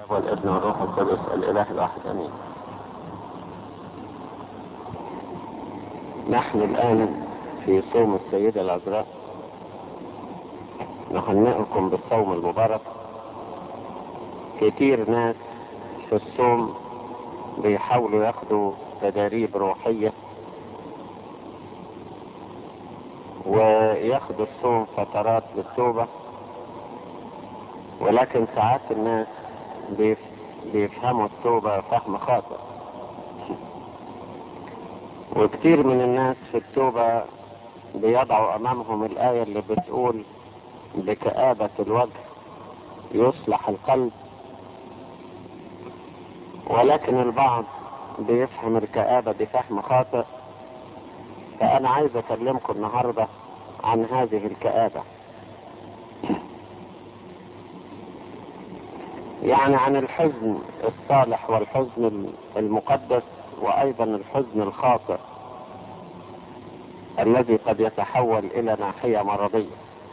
والابن والروح القدس الإله الواحد أمين نحن الآن في صوم السيدة العذراء نهنئكم بالصوم المبارك كتير ناس في الصوم بيحاولوا ياخدوا تداريب روحية وياخدوا الصوم فترات للتوبة ولكن ساعات الناس بيفهموا التوبة فهم خاطئ وكتير من الناس في التوبة بيضعوا أمامهم الآية اللي بتقول بكآبة الوجه يصلح القلب ولكن البعض بيفهم الكآبة بفهم خاطئ فأنا عايز أكلمكم النهاردة عن هذه الكآبة يعني عن الحزن الصالح والحزن المقدس وأيضا الحزن الخاطئ الذي قد يتحول إلى ناحية مرضية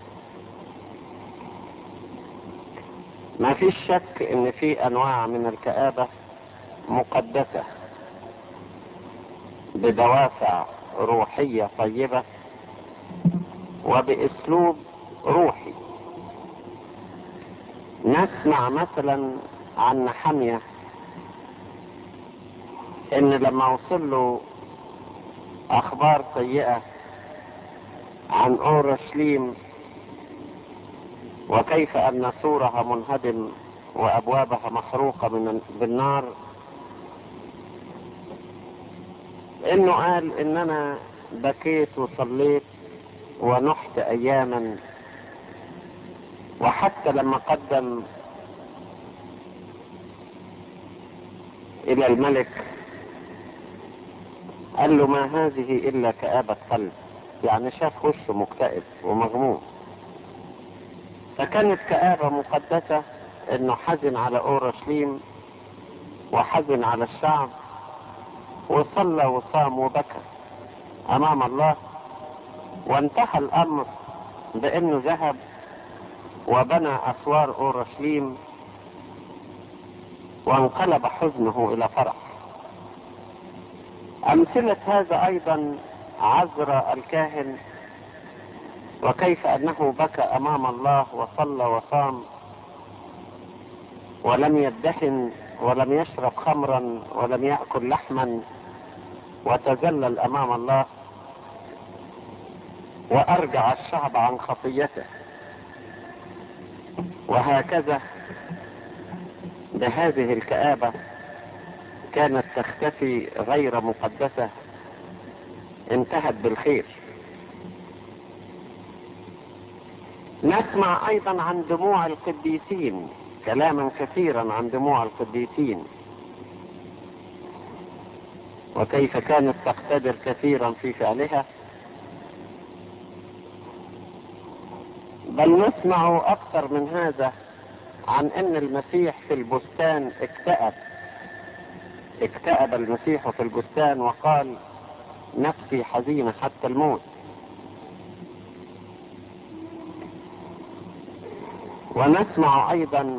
ما فيش شك ان في انواع من الكآبة مقدسة بدوافع روحية طيبة وباسلوب روحي نسمع مثلا عن نحمية ان لما وصل له اخبار سيئة عن اورشليم وكيف ان سورها منهدم وابوابها محروقة من بالنار انه قال ان انا بكيت وصليت ونحت اياما وحتى لما قدم الى الملك قال له ما هذه الا كآبة قلب يعني شاف وشه مكتئب ومغموم فكانت كآبة مقدسة انه حزن على اورشليم وحزن على الشعب وصلى وصام وبكى امام الله وانتهى الامر بانه ذهب وبنى اسوار اورشليم وانقلب حزنه الى فرح امثلة هذا ايضا عذر الكاهن وكيف انه بكى امام الله وصلى وصام ولم يدهن ولم يشرب خمرا ولم يأكل لحما وتذلل امام الله وارجع الشعب عن خطيته وهكذا بهذه الكآبة كانت تختفي غير مقدسة انتهت بالخير نسمع ايضا عن دموع القديسين كلاما كثيرا عن دموع القديسين وكيف كانت تقتدر كثيرا في فعلها بل نسمع اكثر من هذا عن ان المسيح في البستان اكتئب اكتئب المسيح في البستان وقال نفسي حزينة حتى الموت ونسمع ايضا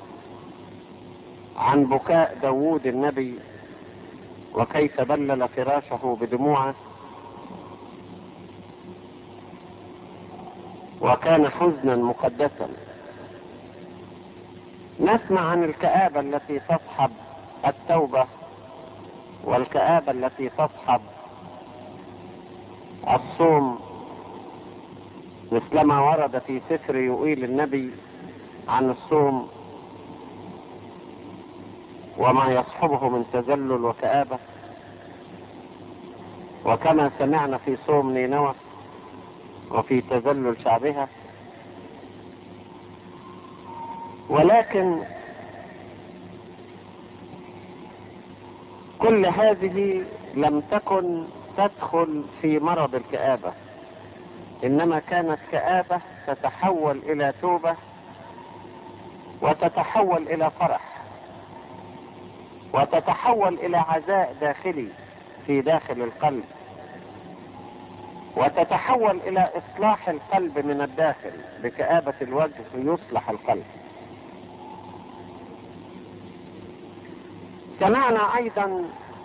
عن بكاء داوود النبي وكيف بلل فراشه بدموعه وكان حزنا مقدسا نسمع عن الكآبة التي تصحب التوبة والكآبة التي تصحب الصوم مثلما ورد في سفر يؤيل النبي عن الصوم وما يصحبه من تذلل وكآبة وكما سمعنا في صوم نينوى وفي تذلل شعبها ولكن كل هذه لم تكن تدخل في مرض الكآبة إنما كانت كآبة تتحول إلى توبة وتتحول إلى فرح وتتحول إلى عزاء داخلي في داخل القلب وتتحول إلى إصلاح القلب من الداخل بكآبة الوجه يصلح القلب سمعنا ايضا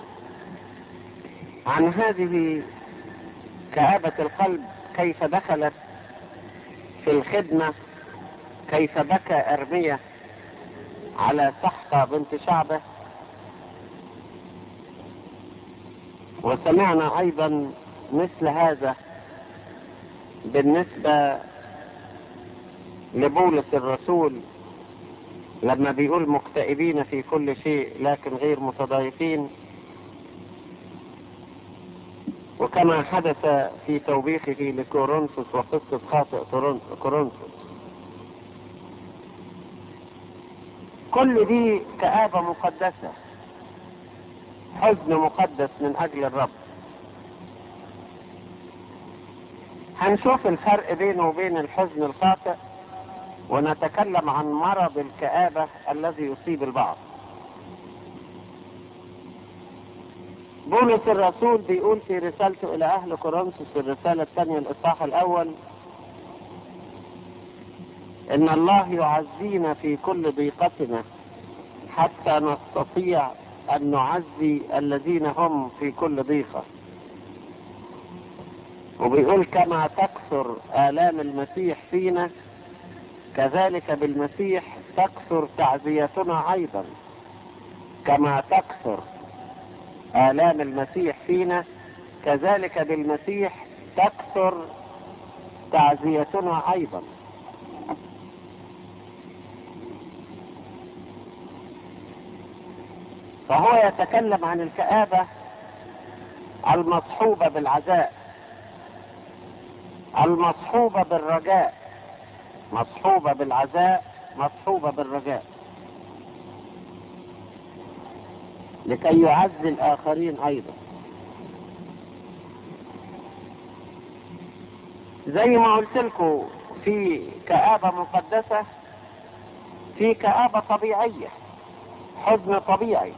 عن هذه كآبة القلب كيف دخلت في الخدمة كيف بكى أرمية على سحقة بنت شعبه وسمعنا أيضا مثل هذا بالنسبة لبولس الرسول لما بيقول مكتئبين في كل شيء لكن غير متضايقين وكما حدث في توبيخه لكورنثوس وقصة خاطئ كورنثوس كل دي كآبة مقدسة حزن مقدس من أجل الرب هنشوف الفرق بينه وبين الحزن الخاطئ ونتكلم عن مرض الكآبة الذي يصيب البعض بولس الرسول بيقول في رسالته إلى أهل كورنثوس في الرسالة الثانية الإصحاح الأول إن الله يعزينا في كل ضيقتنا حتى نستطيع أن نعزي الذين هم في كل ضيقة وبيقول كما تكثر آلام المسيح فينا كذلك بالمسيح تكثر تعزيتنا أيضا كما تكثر آلام المسيح فينا كذلك بالمسيح تكثر تعزيتنا أيضا فهو يتكلم عن الكآبة المصحوبة بالعزاء المصحوبة بالرجاء مصحوبة بالعزاء مصحوبة بالرجاء لكي يعزي الآخرين أيضا زي ما قلت لكم في كآبة مقدسة في كآبة طبيعية حزن طبيعي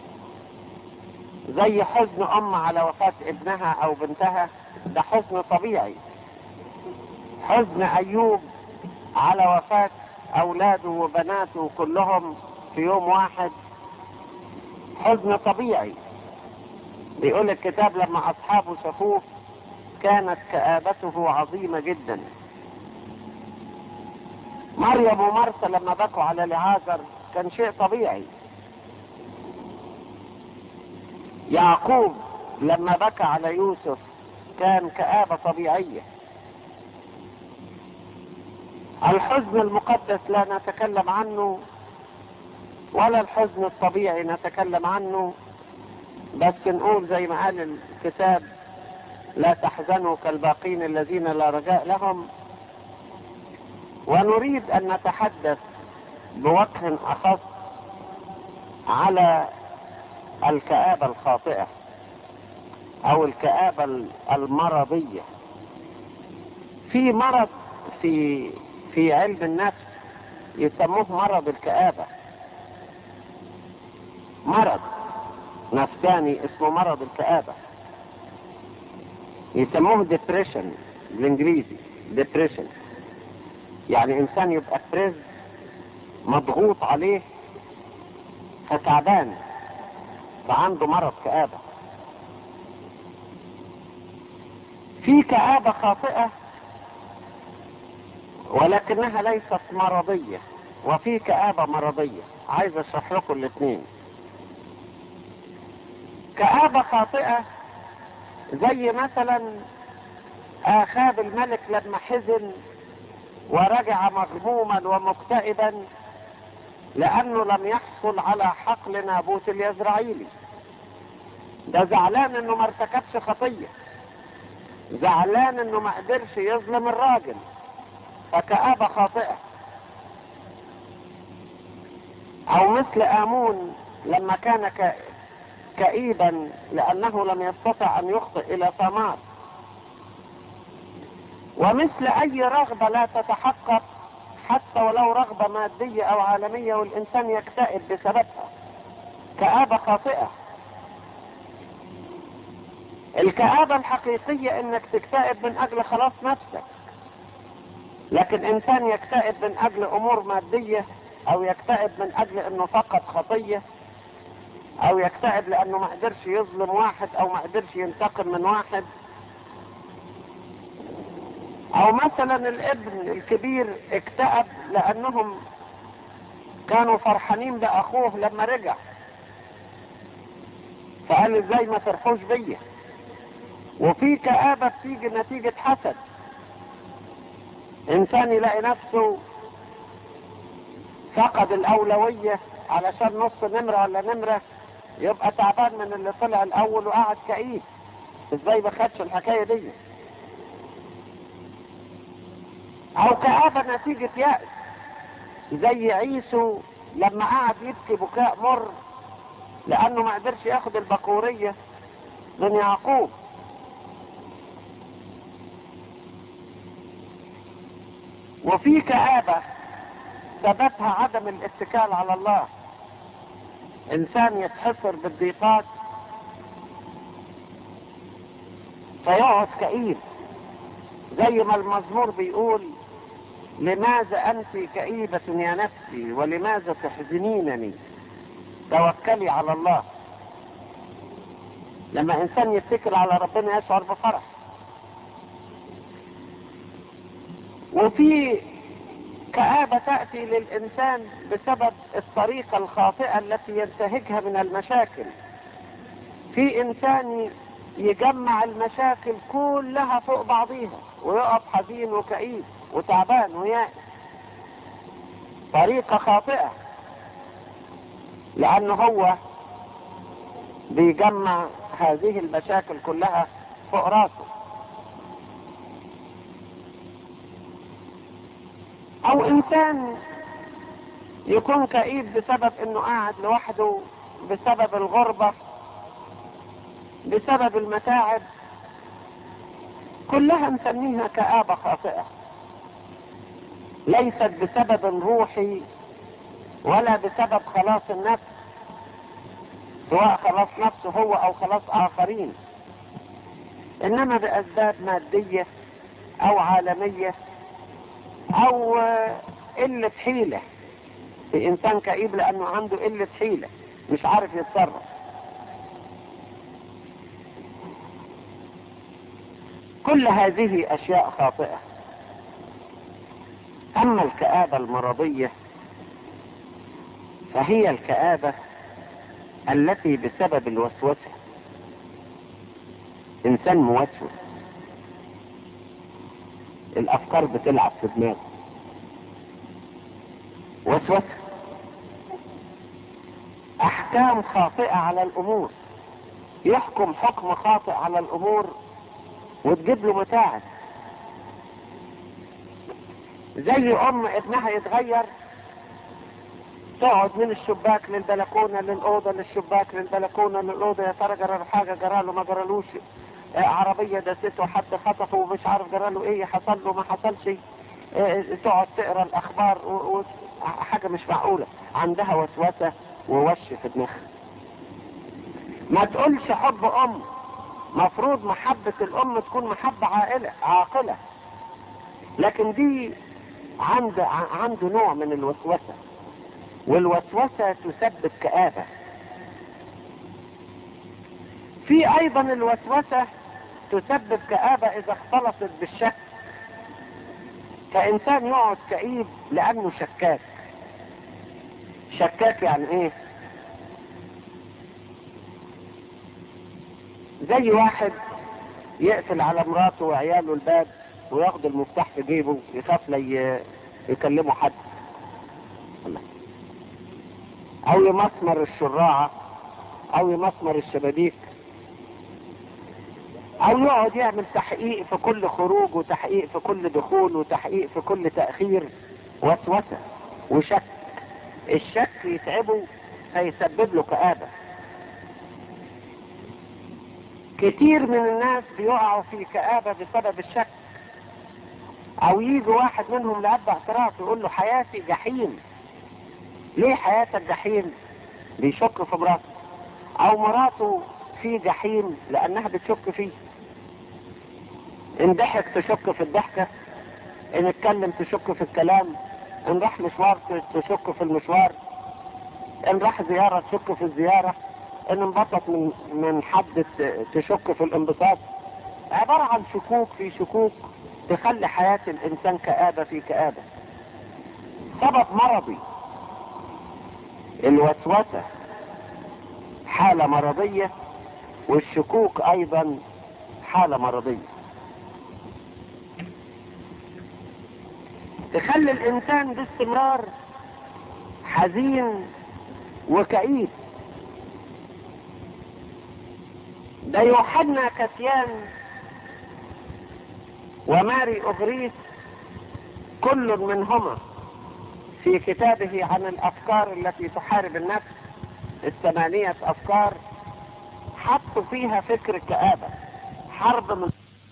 زي حزن أم على وفاة ابنها أو بنتها ده حزن طبيعي حزن أيوب على وفاة أولاده وبناته كلهم في يوم واحد حزن طبيعي بيقول الكتاب لما أصحابه شافوه كانت كآبته عظيمة جدا مريم ومرثى لما بكوا على لعازر كان شيء طبيعي يعقوب لما بكى على يوسف كان كآبة طبيعية الحزن المقدس لا نتكلم عنه ولا الحزن الطبيعي نتكلم عنه بس نقول زي ما قال الكتاب لا تحزنوا كالباقين الذين لا رجاء لهم ونريد ان نتحدث بوجه اخص على الكآبة الخاطئة او الكآبة المرضية في مرض في في علم النفس يسموه مرض الكآبة مرض نفساني اسمه مرض الكآبة يسموه ديبريشن بالانجليزي ديبريشن يعني انسان يبقى ستريس مضغوط عليه فتعبان فعنده مرض كآبة في كآبة خاطئة ولكنها ليست مرضية وفي كآبة مرضية عايز اشرح لكم الاثنين كآبة خاطئة زي مثلا آخاب الملك لما حزن ورجع مغموما ومكتئبا لأنه لم يحصل على حقل نابوت اليزرعيلي ده زعلان انه ما ارتكبش خطية زعلان انه ما قدرش يظلم الراجل فكآبة خاطئة او مثل امون لما كان ك... كئيبا لانه لم يستطع ان يخطئ الى ثمار ومثل اي رغبة لا تتحقق حتى ولو رغبة مادية او عالمية والانسان يكتئب بسببها كآبة خاطئة الكآبة الحقيقية انك تكتئب من اجل خلاص نفسك لكن انسان يكتئب من اجل امور مادية او يكتئب من اجل انه فقد خطية او يكتئب لانه ما قدرش يظلم واحد او ما قدرش ينتقم من واحد او مثلا الابن الكبير اكتئب لانهم كانوا فرحانين باخوه لما رجع فقال ازاي ما فرحوش بيا وفي كآبة بتيجي نتيجة حسد انسان يلاقي نفسه فقد الاولوية علشان نص نمرة ولا نمرة يبقى تعبان من اللي طلع الاول وقعد كئيب ازاي ما خدش الحكاية دي او كآبة نتيجة يأس زي عيسو لما قعد يبكي بكاء مر لانه ما قدرش ياخد البكورية من يعقوب وفي كآبة سببها عدم الاتكال على الله انسان يتحصر بالضيقات فيقعد كئيب زي ما المزمور بيقول لماذا انت كئيبة يا نفسي ولماذا تحزنينني توكلي على الله لما انسان يتكل على ربنا يشعر بفرح وفي كآبة تأتي للإنسان بسبب الطريقة الخاطئة التي ينتهجها من المشاكل في إنسان يجمع المشاكل كلها فوق بعضيها ويقف حزين وكئيب وتعبان ويائس طريقة خاطئة لأنه هو بيجمع هذه المشاكل كلها فوق راسه او انسان يكون كئيب بسبب انه قاعد لوحده بسبب الغربة بسبب المتاعب كلها نسميها كآبة خاطئة ليست بسبب روحي ولا بسبب خلاص النفس سواء خلاص نفسه هو او خلاص اخرين انما باسباب مادية او عالمية او قلة حيلة في انسان كئيب لانه عنده قلة حيلة مش عارف يتصرف كل هذه اشياء خاطئة اما الكآبة المرضية فهي الكآبة التي بسبب الوسوسة انسان موسوس الافكار بتلعب في دماغه وسوسة احكام خاطئة على الامور يحكم حكم خاطئ على الامور وتجيب له متاعب زي ام ابنها يتغير تقعد من الشباك للبلكونة للأوضة للشباك للبلكونة للأوضة يا ترى جرى له حاجة جرى له ما جرالوش آه عربية دسته حد خطفه ومش عارف جرى له ايه حصل له ما حصلش آه تقعد تقرا الأخبار و... و... حاجة مش معقولة عندها وسوسة ووش في دماغها ما تقولش حب أم مفروض محبة الأم تكون محبة عائلة عاقلة لكن دي عند عنده نوع من الوسوسة والوسوسة تسبب كآبة في ايضا الوسوسة تسبب كآبة اذا اختلطت بالشك فانسان يقعد كئيب لانه شكاك شكاك يعني ايه زي واحد يقفل على مراته وعياله الباب وياخد المفتاح في جيبه يخاف لي يكلمه حد الله او يمسمر الشراعة او يمسمر الشبابيك او يقعد يعمل تحقيق في كل خروج وتحقيق في كل دخول وتحقيق في كل تأخير وسوسة وشك الشك يتعبه فيسبب له كآبة كتير من الناس بيقعوا في كآبة بسبب الشك او يجي واحد منهم لأب اعتراف يقول له حياتي جحيم ليه حياتك جحيم بيشك في مراته او مراته في جحيم لانها بتشك فيه ان ضحك تشك في الضحكة ان اتكلم تشك في الكلام ان راح مشوار تشك في المشوار ان راح زيارة تشك في الزيارة ان انبسط من من حد ت- تشك في الانبساط عبارة عن شكوك في شكوك تخلي حياة الانسان كآبة في كآبة سبب مرضي الوسوسة حالة مرضية والشكوك ايضا حالة مرضية تخلي الانسان باستمرار حزين وكئيب ده يوحنا كسيان وماري أغريس كل منهما في كتابه عن الأفكار التي تحارب النفس الثمانية أفكار حطوا فيها فكر الكآبة حرب من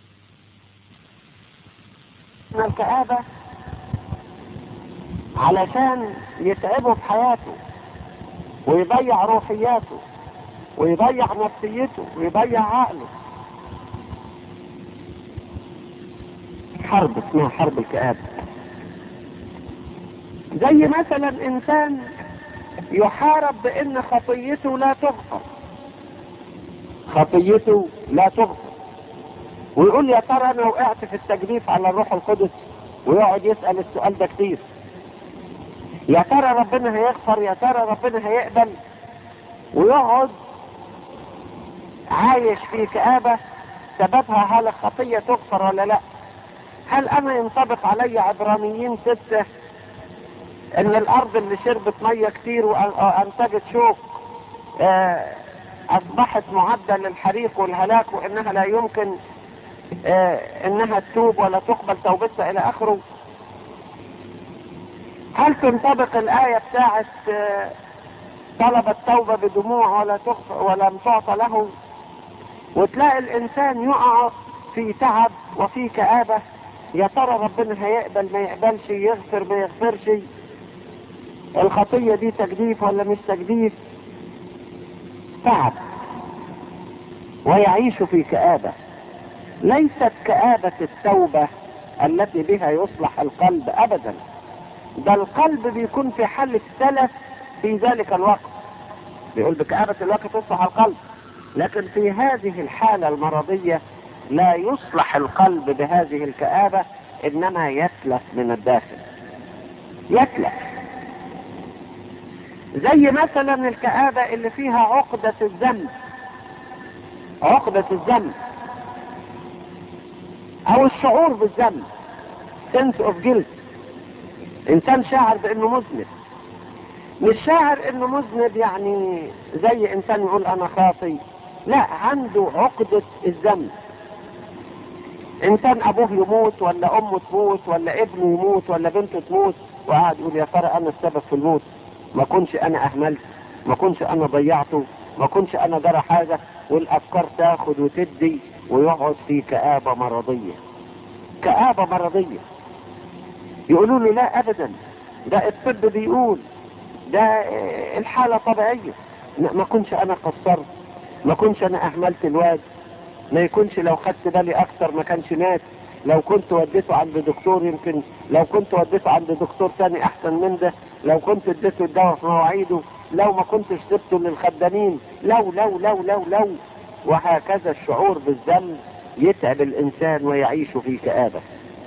من الكآبة علشان يتعبه في حياته ويضيع روحياته ويضيع نفسيته ويضيع عقله حرب اسمها حرب الكآبة زي مثلا انسان يحارب بان خطيته لا تغفر خطيته لا تغفر ويقول يا ترى انا وقعت في التجديف على الروح القدس ويقعد يسأل السؤال ده كتير يا ترى ربنا هيغفر يا ترى ربنا هيقبل ويقعد عايش في كآبة سببها هل الخطية تغفر ولا لا هل انا ينطبق علي عبرانيين ستة ان الارض اللي شربت مية كتير وانتجت شوك آه، اصبحت معدة للحريق والهلاك وانها لا يمكن آه، انها تتوب ولا تقبل توبتها الى اخره هل تنطبق الآية بتاعت آه، طلب التوبة بدموع ولا تغفر ولم تعطى له وتلاقي الإنسان يقع في تعب وفي كآبة يا ترى ربنا هيقبل ما يقبلش يغفر ما يغفرش الخطية دي تجديف ولا مش تجديف تعب ويعيش في كآبة ليست كآبة التوبة التي بها يصلح القلب أبدا ده القلب بيكون في حالة سلف في ذلك الوقت بيقول بكآبة الوقت تصلح القلب لكن في هذه الحالة المرضية لا يصلح القلب بهذه الكآبة إنما يتلف من الداخل يتلف زي مثلا الكآبة اللي فيها عقدة الذنب عقدة الذنب أو الشعور بالذنب sense of guilt إنسان شاعر بأنه مذنب مش شاعر انه مذنب يعني زي انسان يقول انا خاطي لا عنده عقدة الذنب انسان ابوه يموت ولا امه تموت ولا ابنه يموت ولا بنته تموت وقاعد يقول يا ترى انا السبب في الموت ما كنش انا اهملت ما كنش انا ضيعته ما كنش انا درى حاجة والافكار تاخد وتدي ويقعد في كآبة مرضية كآبة مرضية يقولوا له لا ابدا ده الطب بيقول ده الحالة طبيعية ما كنش انا قصرت ما كنش انا اهملت الواد ما يكونش لو خدت بالي اكتر ما كانش مات لو كنت وديته عند دكتور يمكن لو كنت وديته عند دكتور تاني احسن من ده لو كنت اديته الدواء في مواعيده لو ما كنتش سبته للخدامين لو لو لو لو لو وهكذا الشعور بالذنب يتعب الانسان ويعيش في كآبة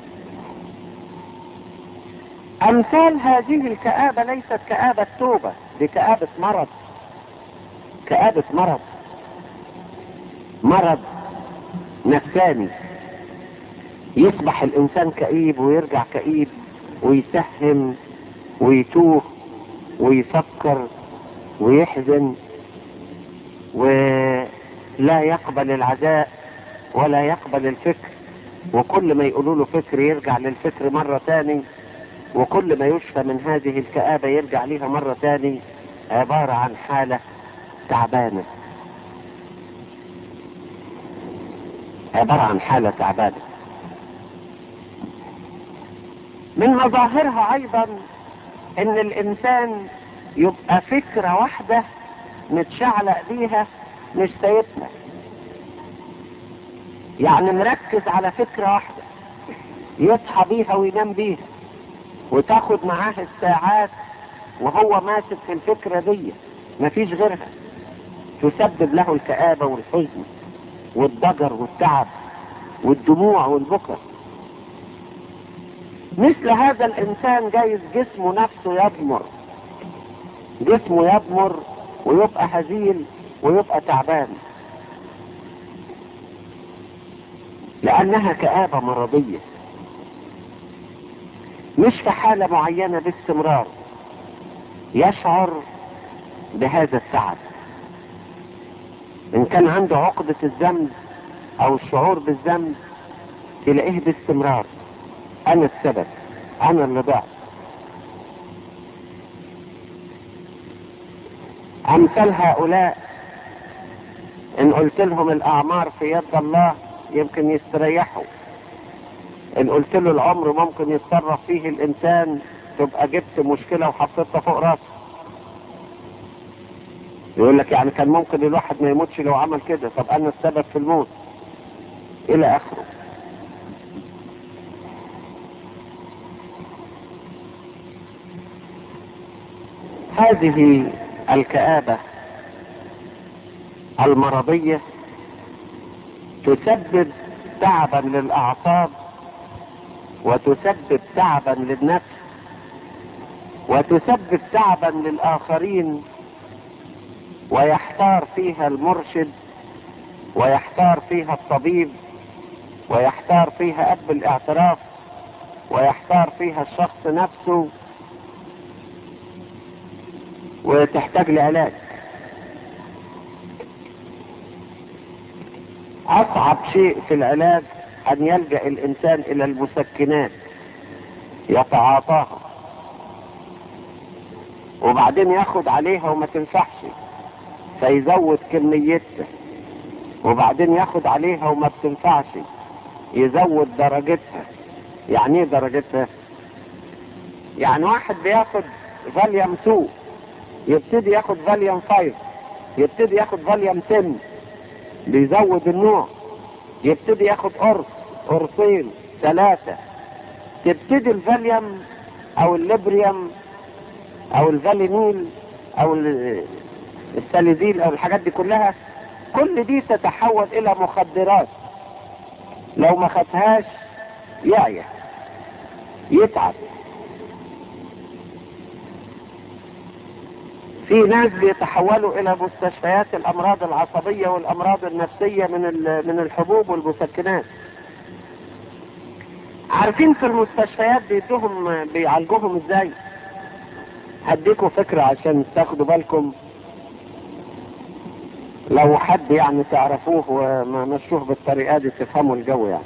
امثال هذه الكآبة ليست كآبة توبة دي كآبة مرض كآبة مرض مرض نفساني يصبح الانسان كئيب ويرجع كئيب ويسهم ويتوه ويفكر ويحزن ولا يقبل العزاء ولا يقبل الفكر وكل ما يقولوا له فكر يرجع للفكر مرة تاني وكل ما يشفى من هذه الكآبة يرجع ليها مرة تاني عبارة عن حالة تعبانة عبارة عن حالة تعبانة من مظاهرها ايضا ان الانسان يبقى فكرة واحدة متشعلق بيها مش سايبها يعني مركز على فكرة واحدة يصحى بيها وينام بيها وتاخد معاه الساعات وهو ماسك في الفكرة دي مفيش غيرها تسبب له الكآبة والحزن والضجر والتعب والدموع والبكر مثل هذا الإنسان جايز جسمه نفسه يضمر جسمه يضمر ويبقى هزيل ويبقى تعبان لأنها كآبة مرضية مش في حالة معينة باستمرار يشعر بهذا التعب إن كان عنده عقدة الذنب أو الشعور بالذنب تلاقيه باستمرار أنا السبب أنا اللي ضعت أمثال هؤلاء إن قلت لهم الأعمار في يد الله يمكن يستريحوا إن قلت له العمر ممكن يتصرف فيه الإنسان تبقى جبت مشكلة وحطيتها فوق راسه يقول لك يعني كان ممكن الواحد ما يموتش لو عمل كده طب أنا السبب في الموت إلى آخره هذه الكآبة المرضية تسبب تعبا للأعصاب وتسبب تعبا للنفس وتسبب تعبا للآخرين ويحتار فيها المرشد ويحتار فيها الطبيب ويحتار فيها أب الاعتراف ويحتار فيها الشخص نفسه وتحتاج لعلاج أصعب شيء في العلاج أن يلجأ الإنسان إلى المسكنات يتعاطاها وبعدين ياخد عليها وما تنفعش فيزود كميتها وبعدين ياخد عليها وما بتنفعش يزود درجتها يعني ايه درجتها يعني واحد بياخد فاليوم 2 يبتدي ياخد فاليوم 5 يبتدي ياخد فاليوم 10 بيزود النوع يبتدي ياخد قرص قرصين ثلاثة تبتدي الفاليوم او الليبريوم او الفالينيل او الساليزيل او الحاجات دي كلها كل دي تتحول الى مخدرات لو ما خدهاش يعيا يتعب في ناس بيتحولوا الى مستشفيات الامراض العصبيه والامراض النفسيه من من الحبوب والمسكنات عارفين في المستشفيات بيدوهم بيعالجوهم ازاي هديكم فكره عشان تاخدوا بالكم لو حد يعني تعرفوه ومشوه بالطريقه دي تفهموا الجو يعني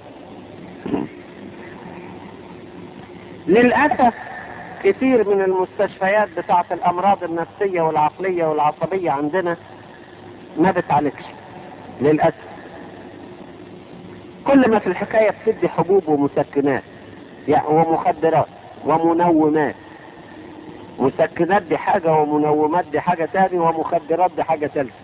للاسف كثير من المستشفيات بتاعت الامراض النفسيه والعقليه والعصبيه عندنا ما بتعالجش للاسف كل ما في الحكايه بتدي حبوب ومسكنات يعني ومخدرات ومنومات مسكنات دي حاجه ومنومات دي حاجه تاني ومخدرات دي حاجه ثالثه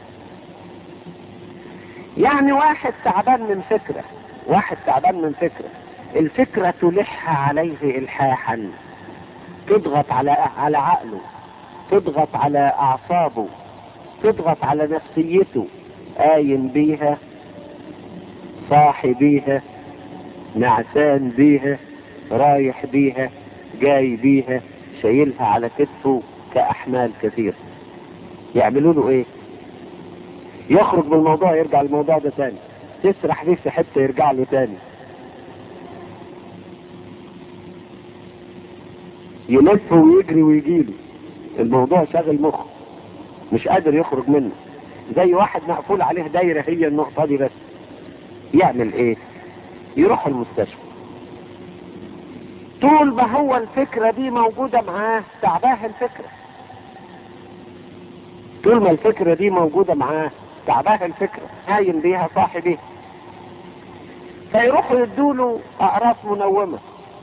يعني واحد تعبان من فكره واحد تعبان من فكره الفكره تلح عليه الحاحا تضغط على على عقله تضغط على اعصابه تضغط على نفسيته قايم بيها صاحي بيها نعسان بيها رايح بيها جاي بيها شايلها على كتفه كأحمال كثيرة يعملوا له ايه يخرج من الموضوع يرجع الموضوع ده تاني تسرح بيه في حتة يرجع له تاني يلف ويجري ويجيله الموضوع شاغل مخه مش قادر يخرج منه زي واحد مقفول عليه دايرة هي النقطة دي بس يعمل ايه يروح المستشفى طول ما هو الفكرة دي موجودة معاه تعباه الفكرة طول ما الفكرة دي موجودة معاه تعباه الفكرة نايم بيها صاحي بيها فيروحوا يدوله أقراص منومة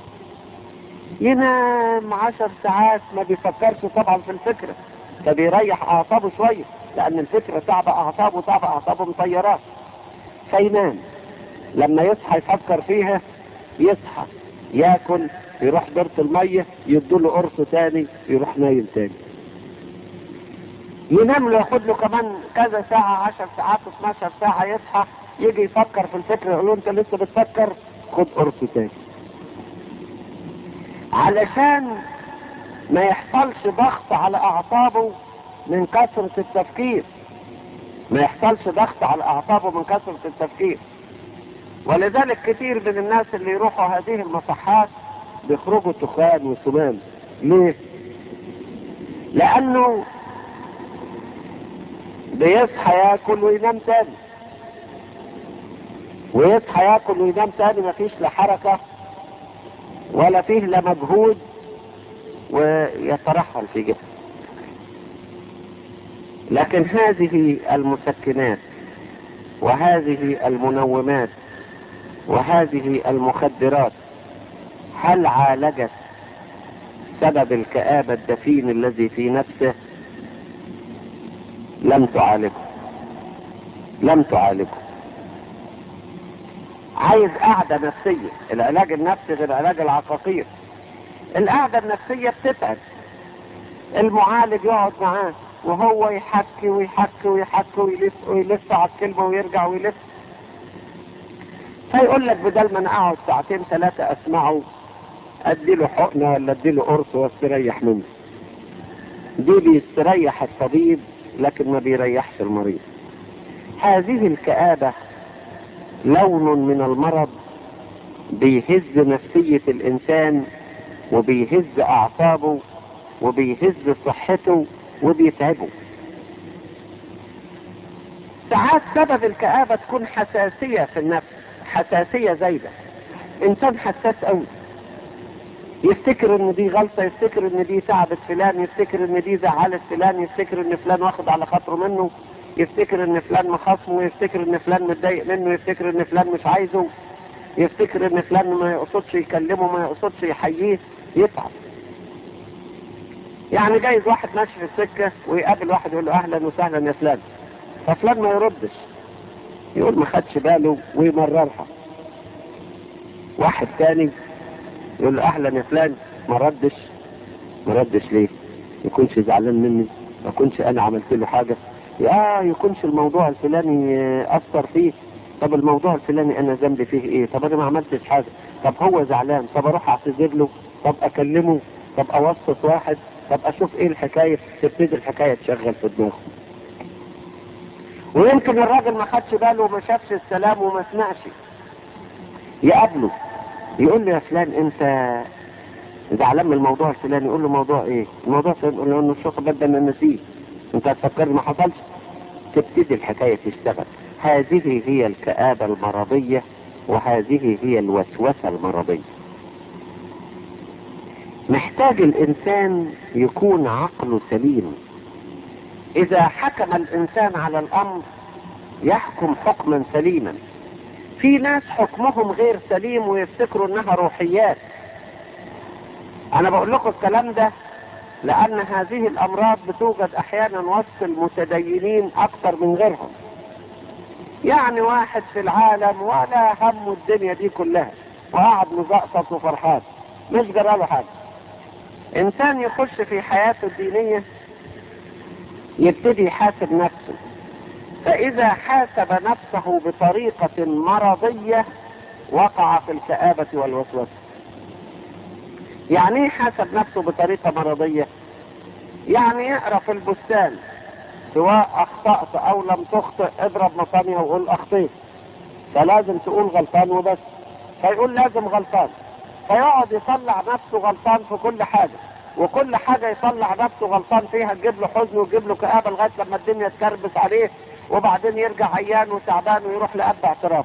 ينام عشر ساعات ما بيفكرش طبعا في الفكرة فبيريح أعصابه شوية لأن الفكرة تعبى أعصابه تعبى أعصابه مطيرات فينام لما يصحى يفكر فيها يصحى ياكل يروح دورة المية يدوله قرص تاني يروح نايم تاني ينام له ياخد له كمان كذا ساعة عشر ساعات 12 ساعة يصحى يجي يفكر في الفكرة يقول له انت لسه بتفكر خد قرص تاني علشان ما يحصلش ضغط على اعصابه من كثرة التفكير ما يحصلش ضغط على اعصابه من كثرة التفكير ولذلك كثير من الناس اللي يروحوا هذه المصحات بيخرجوا تخان وسمان ليه لانه بيصحى ياكل وينام تاني ويصحى ياكل وينام تاني مفيش لا حركة ولا فيه لا مجهود ويترحل في جسمه لكن هذه المسكنات وهذه المنومات وهذه المخدرات هل عالجت سبب الكآبة الدفين الذي في نفسه لم تعالجه لم تعالجه عايز قعدة نفسية العلاج النفسي غير علاج العقاقير القعدة النفسية بتتعب المعالج يقعد معاه وهو يحكي ويحكي ويحكي ويلف ويلف على الكلمة ويرجع ويلف فيقول لك بدل ما انا اقعد ساعتين ثلاثة اسمعه اديله حقنة ولا اديله قرص واستريح منه دي بيستريح الطبيب لكن ما بيريحش المريض هذه الكآبة لون من المرض بيهز نفسية الإنسان وبيهز أعصابه وبيهز صحته وبيتعبه ساعات سبب الكآبة تكون حساسية في النفس حساسية زايدة إنسان حساس قوي يفتكر ان دي غلطة يفتكر ان دي تعبت فلان يفتكر ان دي زعلت فلان يفتكر ان فلان واخد على خاطره منه يفتكر ان فلان مخاصمه يفتكر ان فلان متضايق منه يفتكر ان فلان مش عايزه يفتكر ان فلان ما يقصدش يكلمه ما يقصدش يحييه يتعب يعني جايز واحد ماشي في السكة ويقابل واحد يقول له اهلا وسهلا يا فلان ففلان ما يردش يقول ما خدش باله ويمررها واحد تاني يقول له اهلا يا فلان ما ردش ما ردش ليه يكونش زعلان مني ما يكونش انا عملت له حاجة يا يكونش الموضوع الفلاني اثر فيه طب الموضوع الفلاني انا ذنبي فيه ايه طب انا ما عملتش حاجة طب هو زعلان طب اروح اعتذر له طب اكلمه طب اوسط واحد طب اشوف ايه الحكاية تبتدي الحكاية تشغل في دماغه ويمكن الراجل ما خدش باله وما شافش السلام وما سمعش يقابله يقول له يا فلان انت زعلان من الموضوع الفلاني يقول له موضوع ايه الموضوع الفلاني يقول له انه الشيخ بدل انا نسيه انت هتفكرني ما حصلش تبتدي الحكاية تشتغل هذه هي الكآبة المرضية وهذه هي الوسوسة المرضية محتاج الانسان يكون عقله سليم اذا حكم الانسان على الامر يحكم حكما سليما في ناس حكمهم غير سليم ويفتكروا انها روحيات انا بقول لكم الكلام ده لان هذه الامراض بتوجد احيانا وسط المتدينين اكتر من غيرهم يعني واحد في العالم ولا هم الدنيا دي كلها وقاعد مزقطط وفرحان مش جراله حاجه انسان يخش في حياته الدينيه يبتدي يحاسب نفسه فإذا حاسب نفسه بطريقة مرضية وقع في الكآبة والوسوسة يعني ايه حاسب نفسه بطريقة مرضية يعني يقرأ في البستان سواء أخطأت أو لم تخطئ اضرب مصانية وقول أخطيت فلازم تقول غلطان وبس فيقول لازم غلطان فيقعد يطلع نفسه غلطان في كل حاجة وكل حاجة يطلع نفسه غلطان فيها تجيب له حزن وتجيب له كآبة لغاية لما الدنيا تكربس عليه وبعدين يرجع عيان وتعبان ويروح لأب اعتراف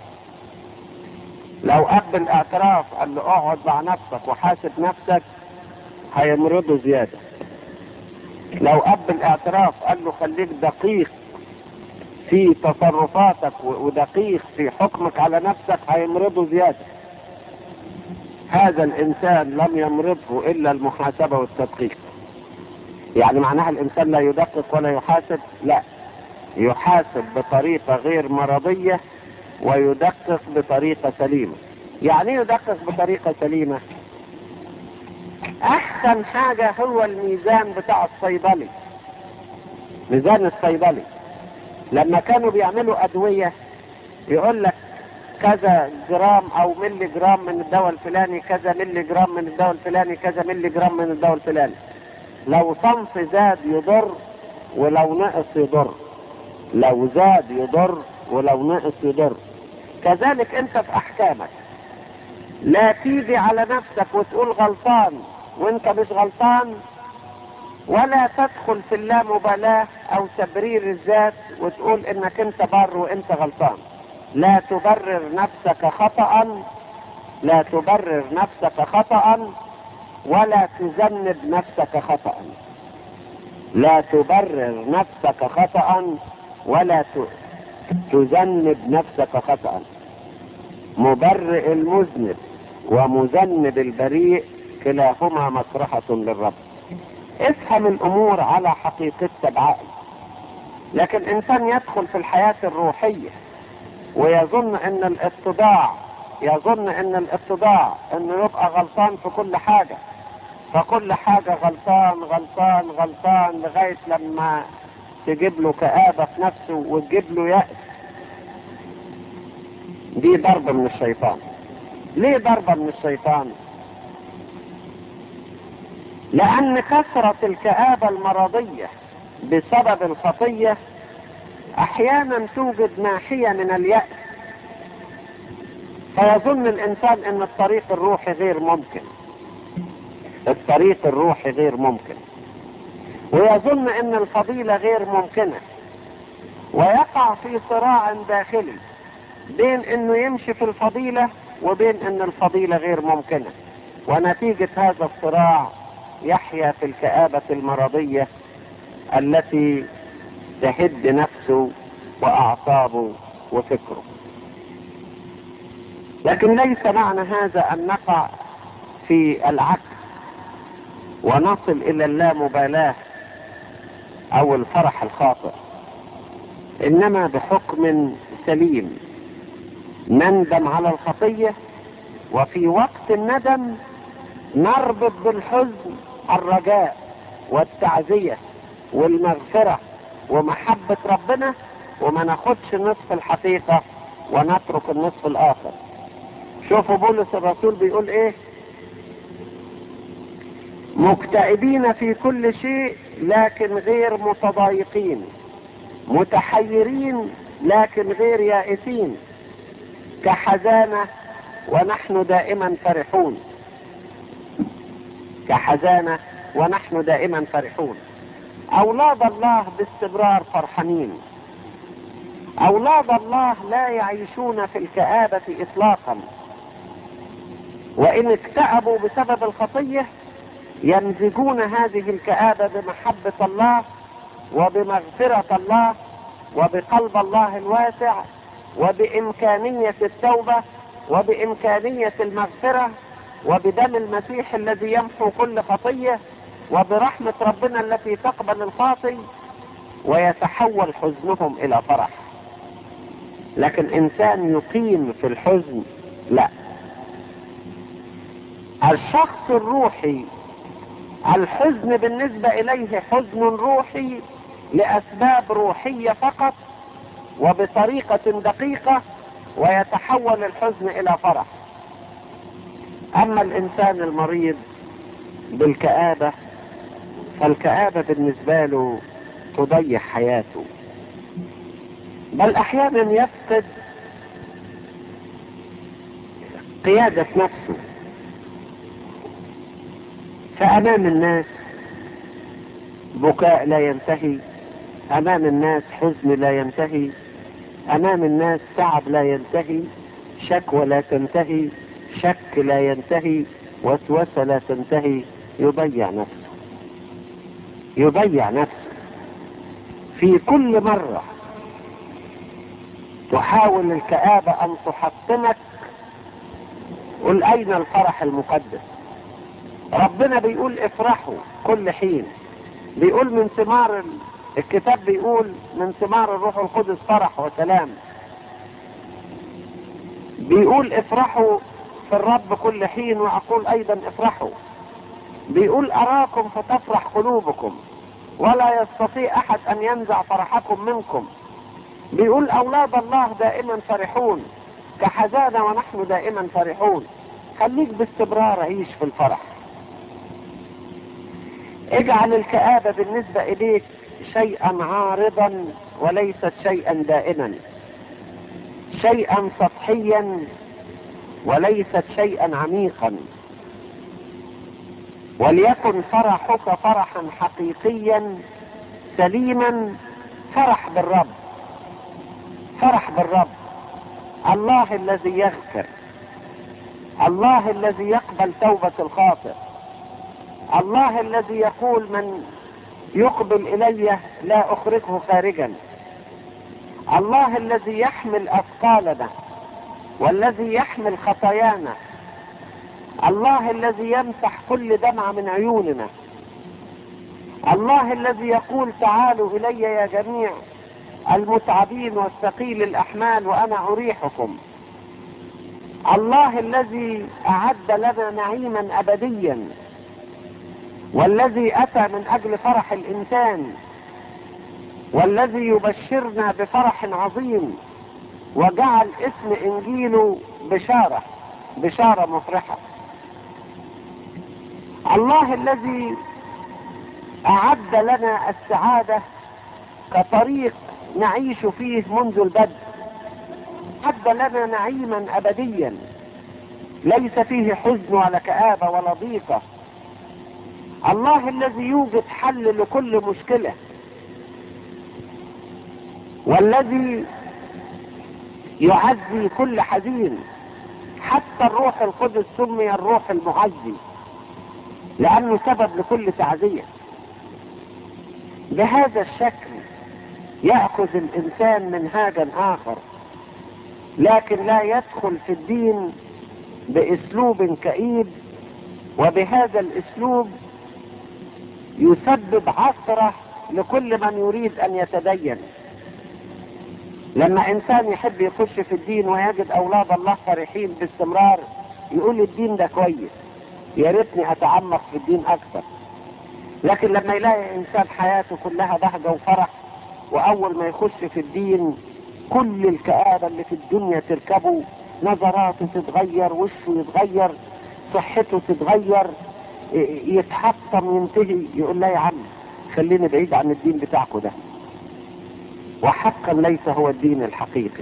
لو أب الاعتراف قال له اقعد مع نفسك وحاسب نفسك هيمرضه زيادة لو أب الاعتراف قال له خليك دقيق في تصرفاتك ودقيق في حكمك على نفسك هيمرضه زيادة هذا الإنسان لم يمرضه إلا المحاسبة والتدقيق يعني معناها الإنسان لا يدقق ولا يحاسب لا يحاسب بطريقة غير مرضية ويدقق بطريقة سليمة يعني يدقق بطريقة سليمة احسن حاجة هو الميزان بتاع الصيدلي ميزان الصيدلي لما كانوا بيعملوا ادوية يقول لك كذا جرام او ملي جرام من الدواء الفلاني كذا ملي جرام من الدواء الفلاني كذا ملي جرام من الدواء الفلاني لو صنف زاد يضر ولو نقص يضر لو زاد يضر ولو نقص يضر كذلك انت في احكامك لا تيجي على نفسك وتقول غلطان وانت مش غلطان ولا تدخل في اللامبالاة او تبرير الذات وتقول انك انت بر وانت غلطان لا تبرر نفسك خطأ لا تبرر نفسك خطأ ولا تذنب نفسك خطأ لا تبرر نفسك خطأ ولا تذنب نفسك خطأ مبرئ المذنب ومذنب البريء كلاهما مسرحة للرب افهم الامور على حقيقتها بعقل لكن انسان يدخل في الحياة الروحية ويظن ان الاتضاع يظن ان الاتضاع انه يبقى غلطان في كل حاجة فكل حاجة غلطان غلطان غلطان لغاية لما تجيب له كآبة في نفسه وتجيب له يأس دي ضربة من الشيطان ليه ضربة من الشيطان لأن كثرة الكآبة المرضية بسبب الخطية أحيانا توجد ناحية من اليأس فيظن الإنسان أن الطريق الروحي غير ممكن الطريق الروحي غير ممكن ويظن أن الفضيلة غير ممكنة ويقع في صراع داخلي بين أنه يمشي في الفضيلة وبين أن الفضيلة غير ممكنة ونتيجة هذا الصراع يحيا في الكآبة المرضية التي تهد نفسه وأعصابه وفكره لكن ليس معنى هذا أن نقع في العكس ونصل إلى اللامبالاة أو الفرح الخاطئ إنما بحكم سليم نندم على الخطية وفي وقت الندم نربط بالحزن الرجاء والتعزية والمغفرة ومحبة ربنا وما ناخدش نصف الحقيقة ونترك النصف الآخر شوفوا بولس الرسول بيقول ايه مكتئبين في كل شيء لكن غير متضايقين متحيرين لكن غير يائسين كحزانة ونحن دائما فرحون كحزانة ونحن دائما فرحون أولاد الله باستمرار فرحانين أولاد الله لا يعيشون في الكآبة إطلاقا وإن اكتئبوا بسبب الخطية يمزجون هذه الكآبة بمحبة الله وبمغفرة الله وبقلب الله الواسع وبإمكانية التوبة وبإمكانية المغفرة وبدم المسيح الذي يمحو كل خطية وبرحمة ربنا التي تقبل الخاطي ويتحول حزنهم إلى فرح لكن إنسان يقيم في الحزن لا الشخص الروحي الحزن بالنسبة إليه حزن روحي لأسباب روحية فقط وبطريقة دقيقة ويتحول الحزن إلى فرح أما الإنسان المريض بالكآبة فالكآبة بالنسبة له تضيع حياته بل أحيانا يفقد قيادة نفسه فأمام الناس بكاء لا ينتهي أمام الناس حزن لا ينتهي أمام الناس تعب لا ينتهي شكوى لا تنتهي شك لا ينتهي وسوسة لا تنتهي يضيع نفسه يضيع نفسه في كل مرة تحاول الكآبة أن تحطمك قل أين الفرح المقدس ربنا بيقول افرحوا كل حين بيقول من ثمار الكتاب بيقول من ثمار الروح القدس فرح وسلام بيقول افرحوا في الرب كل حين واقول ايضا افرحوا بيقول اراكم فتفرح قلوبكم ولا يستطيع احد ان ينزع فرحكم منكم بيقول اولاد الله دائما فرحون كحزانة ونحن دائما فرحون خليك باستمرار عيش في الفرح اجعل الكآبة بالنسبة اليك شيئا عارضا وليست شيئا دائما شيئا سطحيا وليست شيئا عميقا وليكن فرحك فرحا حقيقيا سليما فرح بالرب فرح بالرب الله الذي يغفر الله الذي يقبل توبة الخاطئ الله الذي يقول من يقبل إلي لا أخرجه خارجا الله الذي يحمل أثقالنا والذي يحمل خطايانا الله الذي يمسح كل دمعة من عيوننا الله الذي يقول تعالوا إلي يا جميع المتعبين والثقيل الأحمال وأنا أريحكم الله الذي أعد لنا نعيما أبديا والذي أتى من أجل فرح الإنسان والذي يبشرنا بفرح عظيم وجعل اسم إنجيله بشارة بشارة مفرحة الله الذي أعد لنا السعادة كطريق نعيش فيه منذ البدء أعد لنا نعيما أبديا ليس فيه حزن ولا كآبة ولا ضيقة الله الذي يوجد حل لكل مشكلة والذي يعزي كل حزين حتى الروح القدس سمي الروح المعزي لأنه سبب لكل تعزية بهذا الشكل يأخذ الإنسان منهاجا آخر لكن لا يدخل في الدين بأسلوب كئيب وبهذا الأسلوب يسبب عثرة لكل من يريد أن يتدين لما إنسان يحب يخش في الدين ويجد أولاد الله فرحين باستمرار يقول الدين ده كويس يا ريتني أتعمق في الدين أكثر لكن لما يلاقي إنسان حياته كلها بهجة وفرح وأول ما يخش في الدين كل الكآبة اللي في الدنيا تركبه نظراته تتغير وشه يتغير صحته تتغير يتحطم ينتهي يقول لا يا عم خليني بعيد عن الدين بتاعكم ده وحقا ليس هو الدين الحقيقي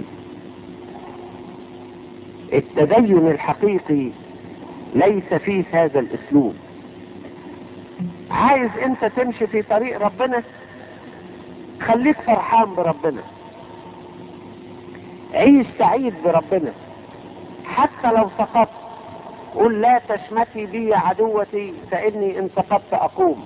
التدين الحقيقي ليس فيه هذا الاسلوب عايز انت تمشي في طريق ربنا خليك فرحان بربنا عيش سعيد بربنا حتى لو سقطت قل لا تشمتي بي يا عدوتي فاني ان سقطت اقوم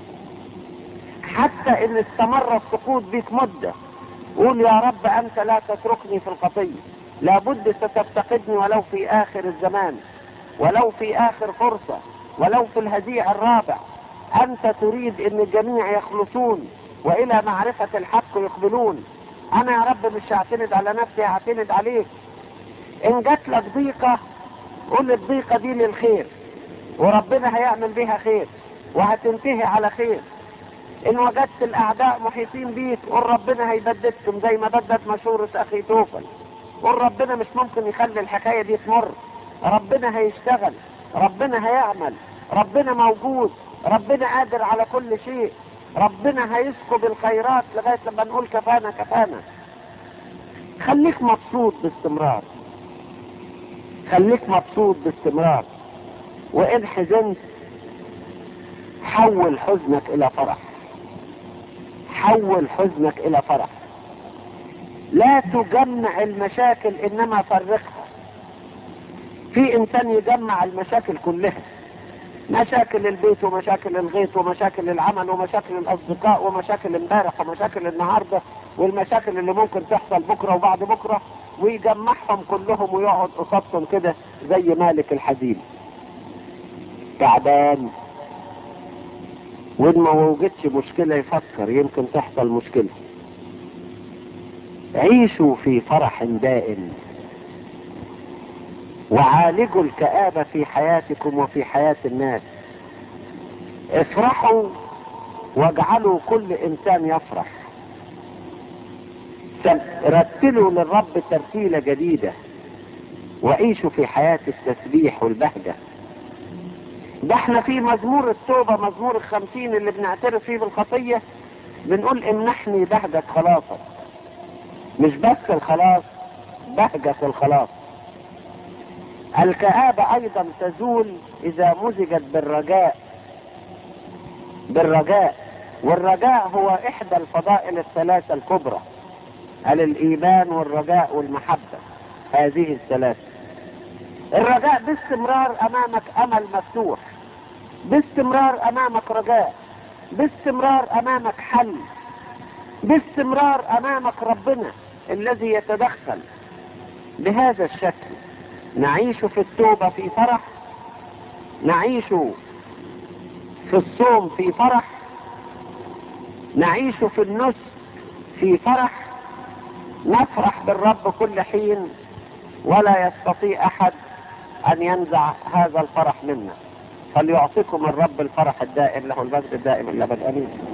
حتى ان استمر السقوط بك مده قول يا رب انت لا تتركني في الخطيه لابد ستفتقدني ولو في اخر الزمان ولو في اخر فرصه ولو في الهزيع الرابع انت تريد ان الجميع يخلصون والى معرفه الحق يقبلون انا يا رب مش هعتمد على نفسي هعتمد عليك ان جات لك ضيقه قول الضيقه دي للخير وربنا هيعمل بيها خير وهتنتهي على خير ان وجدت الاعداء محيطين بيك قول ربنا هيبددكم زي ما بدد مشورة اخي توفل قول ربنا مش ممكن يخلي الحكاية دي تمر ربنا هيشتغل ربنا هيعمل ربنا موجود ربنا قادر على كل شيء ربنا هيسكب الخيرات لغاية لما نقول كفانا كفانا خليك مبسوط باستمرار خليك مبسوط باستمرار وان حزنت حول حزنك الى فرح حول حزنك الى فرح لا تجمع المشاكل انما فرقها في انسان يجمع المشاكل كلها مشاكل البيت ومشاكل الغيط ومشاكل العمل ومشاكل الاصدقاء ومشاكل امبارح ومشاكل النهارده والمشاكل اللي ممكن تحصل بكره وبعد بكره ويجمعهم كلهم ويقعد قصادهم كده زي مالك الحزين تعبان وإن ما وجدش مشكلة يفكر يمكن تحصل مشكلة عيشوا في فرح دائم وعالجوا الكآبة في حياتكم وفي حياة الناس افرحوا واجعلوا كل انسان يفرح رتلوا للرب ترتيلة جديدة وعيشوا في حياة التسبيح والبهجة ده احنا في مزمور التوبة مزمور الخمسين اللي بنعترف فيه بالخطية بنقول امنحني بهجة خلاصك مش بس الخلاص بهجة الخلاص الكآبة ايضا تزول اذا مزجت بالرجاء بالرجاء والرجاء هو احدى الفضائل الثلاثة الكبرى الايمان والرجاء والمحبة هذه الثلاثة الرجاء باستمرار امامك امل مفتوح باستمرار امامك رجاء باستمرار امامك حل باستمرار امامك ربنا الذي يتدخل بهذا الشكل نعيش في التوبة في فرح نعيش في الصوم في فرح نعيش في النس في فرح نفرح بالرب كل حين ولا يستطيع احد ان ينزع هذا الفرح منا فليعطيكم الرب الفرح الدائم له المجد الدائم الا بالامين